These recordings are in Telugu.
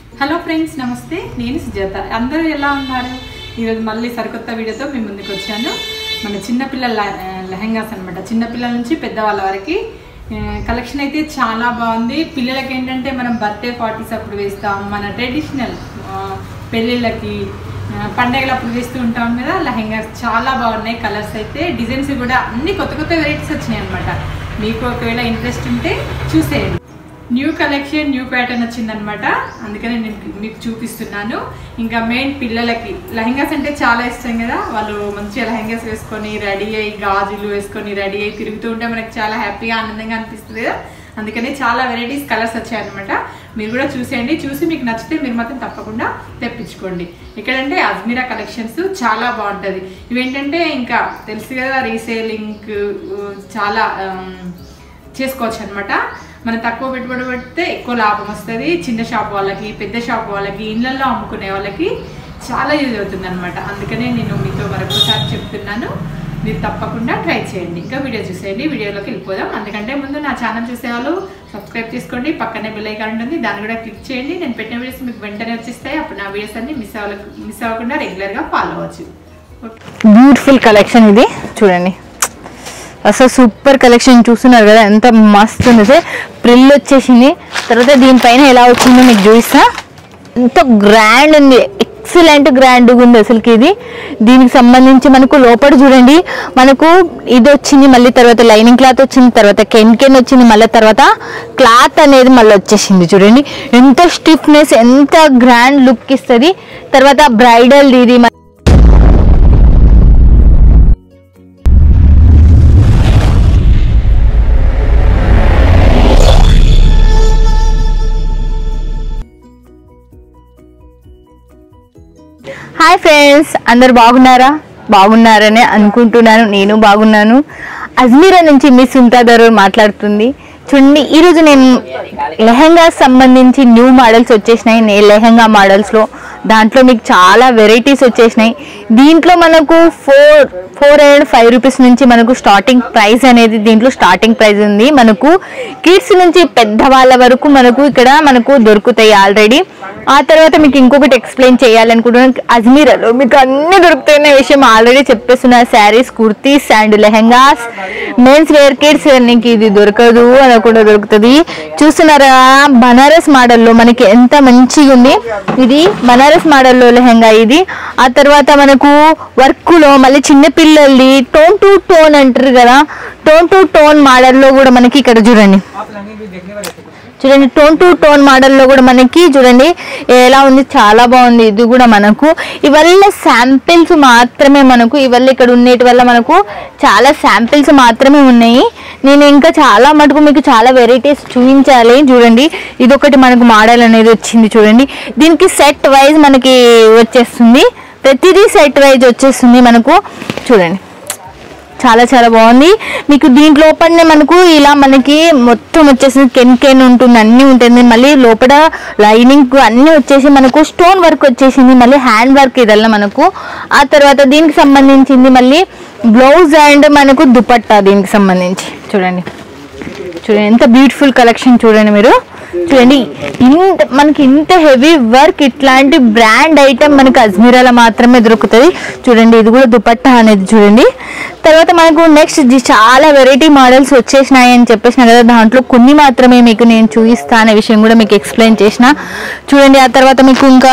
హలో ఫ్రెండ్స్ నమస్తే నేను సుజాత అందరూ ఎలా ఉన్నారు ఈరోజు మళ్ళీ సరికొత్త వీడియోతో మీ ముందుకు వచ్చాను మన చిన్నపిల్లల లె- లెహంగాస్ అనమాట చిన్నపిల్లల నుంచి పెద్దవాళ్ళ వరకు కలెక్షన్ అయితే చాలా బాగుంది పిల్లలకి ఏంటంటే మనం బర్త్డే పార్టీస్ అప్పుడు వేస్తాం మన ట్రెడిషనల్ పెళ్ళిళ్ళకి ఆ, పండగలప్పుడు వేస్తూ ఉంటాం కదా లెహంగాస్ చాలా బాగున్నాయి కలర్స్ అయితే డిజైన్స్ కూడా అన్ని కొత్త కొత్త వెరైటీస్ వచ్చినాయి అనమాట మీకు ఒకవేళ ఇంట్రెస్ట్ ఉంటే చూసేయండి న్యూ కలెక్షన్ న్యూ ప్యాటర్న్ వచ్చిందనమాట అందుకని నేను మీకు చూపిస్తున్నాను ఇంకా మెయిన్ పిల్లలకి లెహంగాస్ అంటే చాలా ఇష్టం కదా వాళ్ళు మంచిగా లెహంగాస్ వేసుకొని రెడీ అయ్యి గాజులు వేసుకొని రెడీ అయ్యి తిరుగుతూ ఉంటే మనకి చాలా హ్యాపీగా ఆనందంగా అనిపిస్తుంది కదా అందుకని చాలా వెరైటీస్ కలర్స్ వచ్చాయన్నమాట మీరు కూడా చూసేయండి చూసి మీకు నచ్చితే మీరు మాత్రం తప్పకుండా తెప్పించుకోండి ఇక్కడంటే అజ్మీరా కలెక్షన్స్ చాలా బాగుంటుంది ఇవేంటంటే ఇంకా తెలుసు కదా రీసేలింగ్ చాలా ఆమ్, చేసుకోవచ్చు అనమాట మనం తక్కువ పెట్టుబడి పెడితే ఎక్కువ లాభం వస్తుంది చిన్న షాప్ వాళ్ళకి పెద్ద షాప్ వాళ్ళకి ఇళ్ళల్లో అమ్ముకునే వాళ్ళకి చాలా యూజ్ అవుతుంది అనమాట అందుకనే నేను మీతో మరొకసారి చెప్తున్నాను మీరు తప్పకుండా ట్రై చేయండి ఇంకా వీడియో చూసేయండి వీడియోలోకి వెళ్ళిపోదాం అందుకంటే ముందు నా ఛానల్ చూసేవాళ్ళు సబ్స్క్రైబ్ చేసుకోండి పక్కనే బెల్ ఐకాన్ ఉంటుంది దాన్ని కూడా క్లిక్ చేయండి నేను పెట్టిన వీడియోస్ మీకు వెంటనే వచ్చేస్తాయి అప్పుడు నా వీడియోస్ అన్ని మిస్ అవ్వ మిస్ అవ్వకుండా రెగ్యులర్గా ఫాలో అవ్వచ్చు ఓకే బ్యూటిఫుల్ కలెక్షన్ ఇది చూడండి అసలు సూపర్ కలెక్షన్ చూస్తున్నారు కదా ఎంత మస్తు ఉంది సార్ ప్రిల్ వచ్చేసింది తర్వాత దీనిపైన ఎలా వచ్చిందో మీకు చూపిస్తా ఎంత గ్రాండ్ ఉంది ఎక్సలెంట్ గ్రాండ్ ఉంది అసలుకి ఇది దీనికి సంబంధించి మనకు లోపల చూడండి మనకు ఇది వచ్చింది మళ్ళీ తర్వాత లైనింగ్ క్లాత్ వచ్చింది తర్వాత కెన్ కెన్ వచ్చింది మళ్ళీ తర్వాత క్లాత్ అనేది మళ్ళీ వచ్చేసింది చూడండి ఎంత స్టిఫ్నెస్ ఎంత గ్రాండ్ లుక్ ఇస్తుంది తర్వాత బ్రైడల్ ఇది హాయ్ ఫ్రెండ్స్ అందరు బాగున్నారా బాగున్నారని అనుకుంటున్నాను నేను బాగున్నాను అజ్మీరా నుంచి మీ సుంతాదారు మాట్లాడుతుంది చూడండి ఈరోజు నేను లెహంగా సంబంధించి న్యూ మోడల్స్ వచ్చేసినాయి నే లెహంగా మోడల్స్లో దాంట్లో మీకు చాలా వెరైటీస్ వచ్చేసినాయి దీంట్లో మనకు four four hundred five rupees నుంచి మనకు స్టార్టింగ్ ప్రైస్ అనేది దీంట్లో స్టార్టింగ్ ప్రైస్ ఉంది మనకు కిడ్స్ నుంచి పెద్దవాళ్ళ వరకు మనకు ఇక్కడ మనకు దొరుకుతాయి ఆల్రెడీ ఆ తర్వాత మీకు ఇంకొకటి ఎక్స్ప్లెయిన్ చేయాలనుకుంటున్నాను అజ్మీరాలో మీకు అన్ని దొరుకుతాయన్న విషయం ఆల్రెడీ చెప్పేస్తున్నా saris kurtis and lehengas mens wear kids నీకు ఇది దొరకదు అనకుండా దొరుకుతుంది చూస్తున్నారా బనారస్ మోడల్లో మనకి ఎంత మంచిగా ఉంది ఇది బనారస్ మోడల్లో లెహంగా ఇది ఆ తర్వాత మనకు వర్క్లో మళ్ళీ చిన్న పిల్లల్ది టోన్ టు టోన్ అంటారు కదా టోన్ టు టోన్ మోడల్లో కూడా మనకి ఇక్కడ చూడండి చూడండి టోన్ టు టోన్ మోడల్లో కూడా మనకి చూడండి ఎలా ఉంది చాలా బాగుంది ఇది కూడా మనకు ఇవల్ల శాంపిల్స్ మాత్రమే మనకు ఇవల్ల ఇక్కడ ఉండేటి వల్ల మనకు చాలా శాంపిల్స్ మాత్రమే ఉన్నాయి నేను ఇంకా చాలా మటుకు మీకు చాలా వెరైటీస్ చూపించాలి చూడండి ఇది ఒకటి మనకు మోడల్ అనేది వచ్చింది చూడండి దీనికి సెట్ వైజ్ మనకి వచ్చేస్తుంది ప్రతిదీ సెట్ వైజ్ వచ్చేస్తుంది మనకు చూడండి చాలా చాలా బాగుంది మీకు దీంట్లో లోపలనే మనకు ఇలా మనకి మొత్తం వచ్చేసి కెన్ కెన్ ఉంటుంది అన్నీ ఉంటుంది మళ్ళీ లోపల లైనింగ్ అన్నీ వచ్చేసి మనకు స్టోన్ వర్క్ వచ్చేసింది మళ్ళీ హ్యాండ్ వర్క్ ఇదల్లా మనకు ఆ తర్వాత దీనికి సంబంధించింది మళ్ళీ బ్లౌజ్ అండ్ మనకు దుపట్టా దీనికి సంబంధించి చూడండి చూడండి ఎంత బ్యూటిఫుల్ కలెక్షన్ చూడండి మీరు చూడండి ఇంత మనకి ఇంత హెవీ వర్క్ ఇట్లాంటి బ్రాండ్ ఐటమ్ మనకి అజ్మీరాలో మాత్రమే దొరుకుతుంది చూడండి ఇది కూడా దుపట్టా అనేది చూడండి తర్వాత మనకు నెక్స్ట్ చాలా వెరైటీ మోడల్స్ వచ్చేసినాయి అని చెప్పేసిన కదా దాంట్లో కొన్ని మాత్రమే మీకు నేను చూపిస్తా అనే విషయం కూడా మీకు ఎక్స్ప్లెయిన్ చేసిన చూడండి ఆ తర్వాత మీకు ఇంకా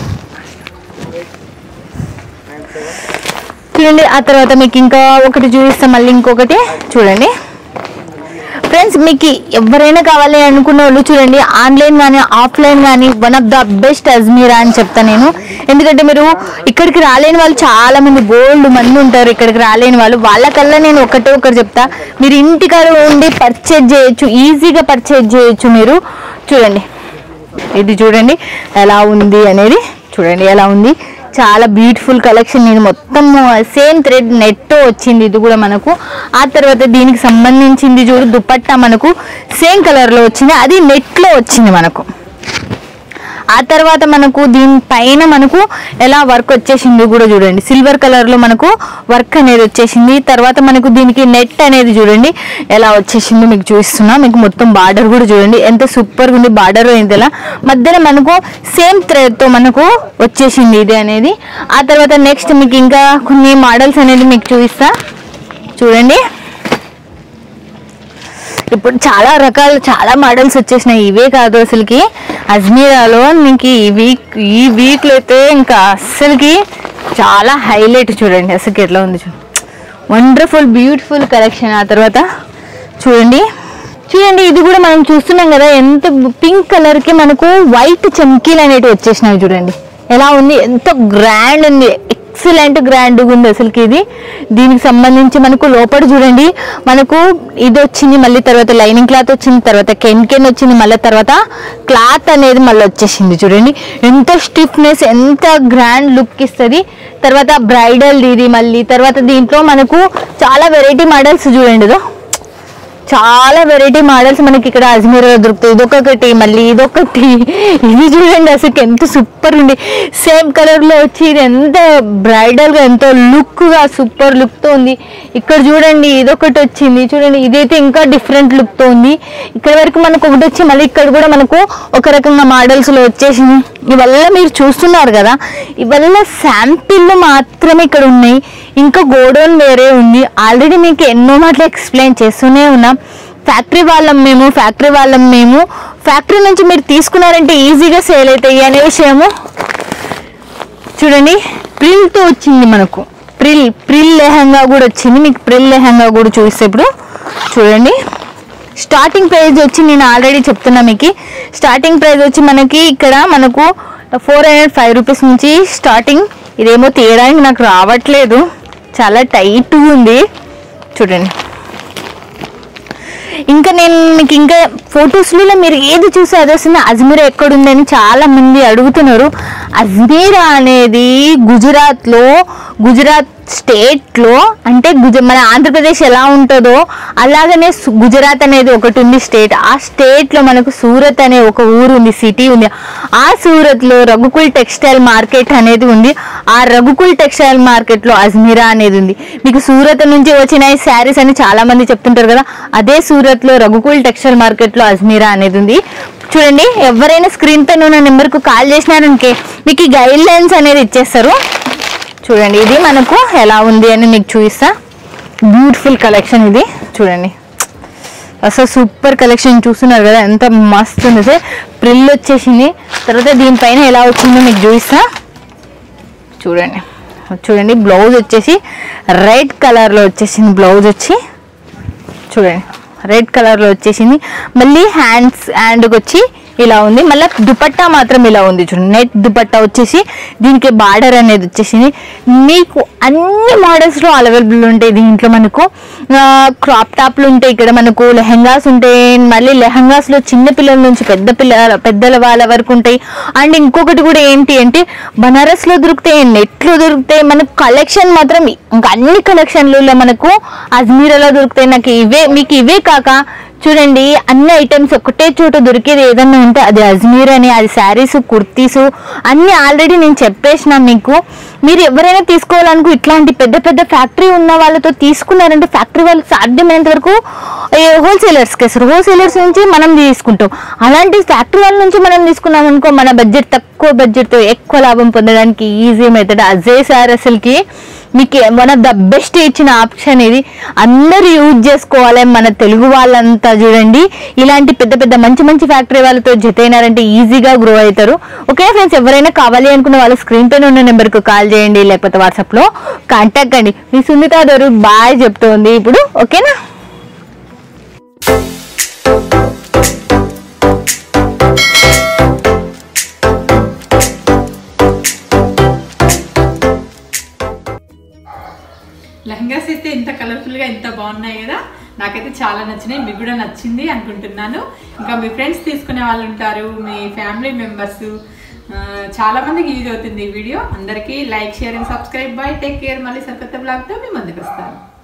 చూడండి ఆ తర్వాత మీకు ఇంకా ఒకటి చూపిస్తాం మళ్ళీ ఇంకొకటి చూడండి ఫ్రెండ్స్ మీకు ఎవరైనా కావాలి అనుకున్న వాళ్ళు చూడండి ఆన్లైన్ కానీ ఆఫ్లైన్ కానీ one of the best Ajmeera అని చెప్తాను నేను ఎందుకంటే మీరు ఇక్కడికి రాలేని వాళ్ళు చాలా మంది బోల్డ్ మంది ఉంటారు ఇక్కడికి రాలేని వాళ్ళు వాళ్ళకల్లా నేను ఒకటే ఒకటి చెప్తా మీరు ఇంటికాడ ఉండి పర్చేజ్ చేయొచ్చు ఈజీగా పర్చేజ్ చేయొచ్చు మీరు చూడండి ఇది చూడండి ఎలా ఉంది అనేది చూడండి ఎలా ఉంది చాలా బ్యూటిఫుల్ కలెక్షన్ నేను మొత్తం సేమ్ థ్రెడ్ నెట్ వచ్చింది ఇది కూడా మనకు ఆ తర్వాత దీనికి సంబంధించింది చూడు దుపట్టా మనకు సేమ్ కలర్లో వచ్చింది అది నెట్లో వచ్చింది మనకు ఆ తర్వాత మనకు దీనిపైన మనకు ఎలా వర్క్ వచ్చేసింది కూడా చూడండి సిల్వర్ కలర్ లో మనకు వర్క్ అనేది వచ్చేసింది తర్వాత మనకు దీనికి నెట్ అనేది చూడండి ఎలా వచ్చేసిందో మీకు చూపిస్తున్నా మీకు మొత్తం బార్డర్ కూడా చూడండి ఎంత సూపర్ గా ఉంది బార్డర్ అయింది ఎలా మధ్యలో మనకు సేమ్ థ్రెడ్ తో మనకు వచ్చేసింది ఇది అనేది ఆ తర్వాత నెక్స్ట్ మీకు ఇంకా కొన్ని మోడల్స్ అనేది మీకు చూపిస్తా చూడండి ఇప్పుడు చాలా రకాలు చాలా మోడల్స్ వచ్చేసినాయి ఇవే కాదు అసలుకి అజ్మీరాలో మీకు ఈ వీక్ ఈ వీక్లో అయితే ఇంకా అస్సలకి చాలా హైలైట్ చూడండి అసలుకి ఎట్లా ఉంది చూడండి వండర్ఫుల్ బ్యూటిఫుల్ కలెక్షన్ ఆ తర్వాత చూడండి చూడండి ఇది కూడా మనం చూస్తున్నాం కదా ఎంత పింక్ కలర్ కి మనకు వైట్ చమ్కీలు అనేవి వచ్చేసినాయి చూడండి ఎలా ఉంది ఎంత గ్రాండ్ ఉంది ఎక్సలెంట్ గ్రాండ్ ఉంది అసలుకి ఇది దీనికి సంబంధించి మనకు లోపల చూడండి మనకు ఇది వచ్చింది మళ్ళీ తర్వాత లైనింగ్ క్లాత్ వచ్చింది తర్వాత కెన్ కెన్ వచ్చింది మళ్ళీ తర్వాత క్లాత్ అనేది మళ్ళీ వచ్చేసింది చూడండి ఎంత స్టిఫ్నెస్ ఎంత గ్రాండ్ లుక్ ఇస్తుంది తర్వాత బ్రైడల్ ఇది మళ్ళీ తర్వాత దీంట్లో మనకు చాలా వెరైటీ మోడల్స్ చూడండి ఇదో చాలా వెరైటీ మోడల్స్ మనకి ఇక్కడ అజ్మీర్లో దొరుకుతాయి ఇదొకటి మళ్ళీ ఇదొకటి ఇది చూడండి అసలు ఎంత సూపర్ ఉంది సేమ్ కలర్ లో వచ్చి ఇది ఎంత బ్రైడల్ గా ఎంతో లుక్ గా సూపర్ లుక్ తో ఉంది ఇక్కడ చూడండి ఇదొకటి వచ్చింది చూడండి ఇదైతే ఇంకా డిఫరెంట్ లుక్ తో ఉంది ఇక్కడ వరకు మనకు ఒకటి వచ్చి మళ్ళీ ఇక్కడ కూడా మనకు ఒక రకంగా మోడల్స్ లో వచ్చేసింది ఇవల్ల మీరు చూస్తున్నారు కదా ఇవల్ల శాంపిల్ మాత్రమే ఇక్కడ ఉన్నాయి ఇంకా గోడౌన్ వేరే ఉంది ఆల్రెడీ మీకు ఎన్నో మాటలు ఎక్స్ప్లెయిన్ చేస్తూనే ఉన్నాం ఫ్యాక్టరీ వాళ్ళం మేము ఫ్యాక్టరీ వాళ్ళం మేము ఫ్యాక్టరీ నుంచి మీరు తీసుకున్నారంటే ఈజీగా సేల్ అవుతాయి అనే విషయము చూడండి ప్రిల్తో వచ్చింది మనకు ప్రిల్ ప్రిల్ లెహంగా కూడా వచ్చింది మీకు ప్రిల్ లెహంగా కూడా చూస్తే ఇప్పుడు చూడండి స్టార్టింగ్ ప్రైస్ వచ్చి నేను ఆల్రెడీ చెప్తున్నా మీకు స్టార్టింగ్ ప్రైస్ వచ్చి మనకి ఇక్కడ మనకు ఫోర్ హండ్రెడ్ ఫైవ్ రూపీస్ నుంచి స్టార్టింగ్ ఇదేమో తీయడానికి నాకు రావట్లేదు చాలా టైట్ ఉంది చూడండి ఇంకా నేను మీకు ఇంకా ఫొటోస్లో మీరు ఏది చూసి అది వస్తుంది అజ్మీరా ఎక్కడుందని చాలా మంది అడుగుతున్నారు అజ్మీరా అనేది గుజరాత్లో గుజరాత్ స్టేట్లో అంటే గుజ మన ఆంధ్రప్రదేశ్ ఎలా ఉంటుందో అలాగనే సు- గుజరాత్ అనేది ఒకటి ఉంది స్టేట్ ఆ స్టేట్లో మనకు సూరత్ అనే ఒక ఊరు ఉంది సిటీ ఉంది ఆ సూరత్లో రఘుకుల్ టెక్స్టైల్ మార్కెట్ అనేది ఉంది ఆ రఘుకుల్ టెక్స్టైల్ మార్కెట్లో అజ్మీరా అనేది ఉంది మీకు సూరత్ నుంచి వచ్చిన ఈ శారీస్ అని చాలా మంది చెప్తుంటారు కదా అదే సూరత్లో రఘుకుల్ టెక్స్టైల్ మార్కెట్లో అజ్మీరా అనేది ఉంది చూడండి ఎవరైనా స్క్రీన్ పైన ఉన్న నెంబర్కు కాల్ చేసినారనుకే మీకు ఈ గైడ్ లైన్స్ అనేది ఇచ్చేస్తారు చూడండి ఇది మనకు ఎలా ఉంది అని మీకు చూపిస్తా బ్యూటిఫుల్ కలెక్షన్ ఇది చూడండి అసలు సూపర్ కలెక్షన్ చూస్తున్నారు కదా ఎంత మస్తు ఉంది సార్ ప్రిల్ వచ్చేసింది తర్వాత దీనిపైన ఎలా వచ్చిందో మీకు చూపిస్తా చూడండి చూడండి బ్లౌజ్ వచ్చేసి రెడ్ కలర్లో వచ్చేసింది బ్లౌజ్ వచ్చి చూడండి రెడ్ కలర్లో వచ్చేసింది మళ్ళీ హ్యాండ్స్ హ్యాండ్కి వచ్చి ఇలా ఉంది మళ్ళీ దుపట్టా మాత్రం ఇలా ఉంది చూడండి నెట్ దుపట్టా వచ్చేసి దీనికి బార్డర్ అనేది వచ్చేసింది మీకు అన్ని మోడల్స్లో అవైలబుల్ ఉంటాయి దీంట్లో మనకు క్రాప్ టాప్లు ఉంటాయి ఇక్కడ మనకు లెహంగాస్ ఉంటాయి మళ్ళీ లెహంగాస్లో చిన్న పిల్లల నుంచి పెద్ద పిల్లల పెద్దల వాళ్ళ వరకు ఉంటాయి అండ్ ఇంకొకటి కూడా ఏంటి అంటే బనారస్లో దొరుకుతాయి నెట్లో దొరుకుతాయి మనకు కలెక్షన్ మాత్రం ఇంకా అన్ని కలెక్షన్లలో మనకు అజ్మీరాలో దొరుకుతాయి నాకు ఇవే మీకు ఇవే కాక చూడండి అన్ని ఐటమ్స్ ఒకటే చోట దొరికేది ఏదన్నా ఉంటే అది అజ్మీర్ అని అది శారీస్ కుర్తీస్ అన్ని ఆల్రెడీ నేను చెప్పేసిన మీకు మీరు ఎవరైనా తీసుకోవాలనుకో ఇట్లాంటి పెద్ద పెద్ద ఫ్యాక్టరీ ఉన్న వాళ్ళతో తీసుకున్నారంటే ఫ్యాక్టరీ వాళ్ళకి సాధ్యమైనంత వరకు హోల్సేలర్స్కి వేస్తారు హోల్సేలర్స్ నుంచి మనం తీసుకుంటాం అలాంటి ఫ్యాక్టరీ వాళ్ళ నుంచి మనం తీసుకున్నాం అనుకో మన బడ్జెట్ తక్కువ బడ్జెట్తో ఎక్కువ లాభం పొందడానికి ఈజీ మెథడ్ అజయ్ సార్ అసలుకి మీకు వన్ ఆఫ్ ద బెస్ట్ ఇచ్చిన ఆప్షన్ ఇది అందరూ యూజ్ చేసుకోవాలి మన తెలుగు వాళ్ళంతా చూడండి ఇలాంటి పెద్ద పెద్ద మంచి మంచి ఫ్యాక్టరీ వాళ్ళతో జతైనారంటే ఈజీగా గ్రో అవుతారు ఓకే ఫ్రెండ్స్ ఎవరైనా కావాలి అనుకున్న వాళ్ళు స్క్రీన్ పైన ఉన్న నెంబర్కి కాల్ చేయండి లేకపోతే వాట్సాప్లో కాంటాక్ట్ అండి మీ సునీత గారు బాయ్ చెప్తోంది ఇప్పుడు ఓకేనా లెహంగాస్ అయితే ఇంత కలర్ఫుల్గా ఎంత బాగున్నాయి కదా నాకైతే చాలా నచ్చినాయి మీకు కూడా నచ్చింది అనుకుంటున్నాను ఇంకా మీ ఫ్రెండ్స్ తీసుకునే వాళ్ళు ఉంటారు మీ ఫ్యామిలీ మెంబర్స్ చాలా మందికి యూజ్ అవుతుంది ఈ వీడియో అందరికీ like share and subscribe bye take care మళ్ళీ సరికొత్త బ్లాగ్తో మీ ముందుకు వస్తాను